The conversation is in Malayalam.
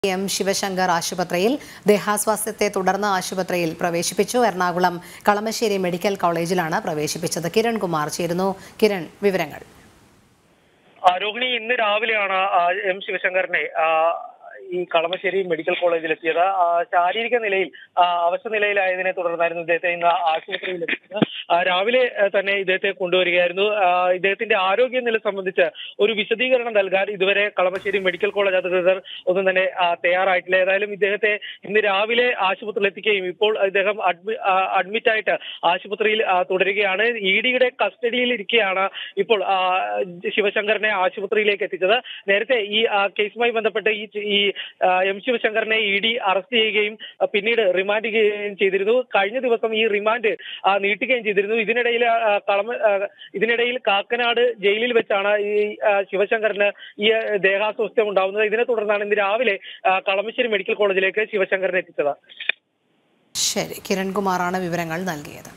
എം ശിവശങ്കർ ആശുപത്രിയിൽ ദേഹാസ്വാസ്ഥ്യത്തെ തുടർന്ന് ആശുപത്രിയിൽ പ്രവേശിപ്പിച്ചു എറണാകുളം കളമശ്ശേരി മെഡിക്കൽ കോളേജിലാണ് പ്രവേശിപ്പിച്ചത് കിരൺകുമാർ ചേരുന്നു കിരൺ വിവരങ്ങൾ ആ, രോഹിണി ഇന്ന് രാവിലെയാണ് ആ, എം ശിവശങ്കറിനെ ആ, ഈ കളമശ്ശേരി മെഡിക്കൽ കോളേജിൽ എത്തിയത് ആ, ശാരീരിക നിലയിൽ ആ, അവശ നിലയിലായതിനെ തുടർന്നായിരുന്നു ഇദ്ദേഹത്തെ ഇന്ന് ആശുപത്രിയിൽ എത്തിയത് ആ, രാവിലെ ആ, തന്നെ ഇദ്ദേഹത്തെ കൊണ്ടുവരികയായിരുന്നു ആ, ഇദ്ദേഹത്തിന്റെ ആരോഗ്യനില സംബന്ധിച്ച് ഒരു വിശദീകരണം നൽകാൻ ഇതുവരെ കളമശ്ശേരി മെഡിക്കൽ കോളേജ് അധികൃതർ ഒന്നും തന്നെ ആ, തയ്യാറായിട്ടില്ല ഏതായാലും ഇദ്ദേഹത്തെ ഇന്ന് രാവിലെ ആശുപത്രിയിൽ എത്തിക്കുകയും ഇപ്പോൾ ഇദ്ദേഹം അഡ്മി അഡ്മിറ്റ് ആയിട്ട് ആശുപത്രിയിൽ ആ, തുടരുകയാണ് ഇ ഡിയുടെ കസ്റ്റഡിയിൽ ഇരിക്കെയാണ് ഇപ്പോൾ ആ, ശിവശങ്കറിനെ ആശുപത്രിയിലേക്ക് എത്തിച്ചത് നേരത്തെ ഈ ആ, കേസുമായി ബന്ധപ്പെട്ട് ഈ ഈ ആ, എം ശിവശങ്കറിനെ ഇ ഡി അറസ്റ്റ് ചെയ്യുകയും ആ, പിന്നീട് റിമാൻഡ് ചെയ്യുകയും ചെയ്തിരുന്നു കഴിഞ്ഞ ദിവസം ഈ റിമാൻഡ് ആ, നീട്ടുകയും ചെയ്തിരുന്നു ഇതിനിടയിൽ ആ, കളമ ആ, ഇതിനിടയിൽ കാക്കനാട് ജയിലിൽ വെച്ചാണ് ഈ ആ, ശിവശങ്കറിന് ഈ ആ, ദേഹാസ്വാസ്ഥ്യം ഉണ്ടാവുന്നത് ഇതിനെ തുടർന്നാണ് ഇന്ന് രാവിലെ ആ, കളമശ്ശേരി മെഡിക്കൽ കോളേജിലേക്ക് ശിവശങ്കറിനെ എത്തിച്ചത് ശരി കിരൺകുമാറാണ് വിവരങ്ങൾ നൽകിയത്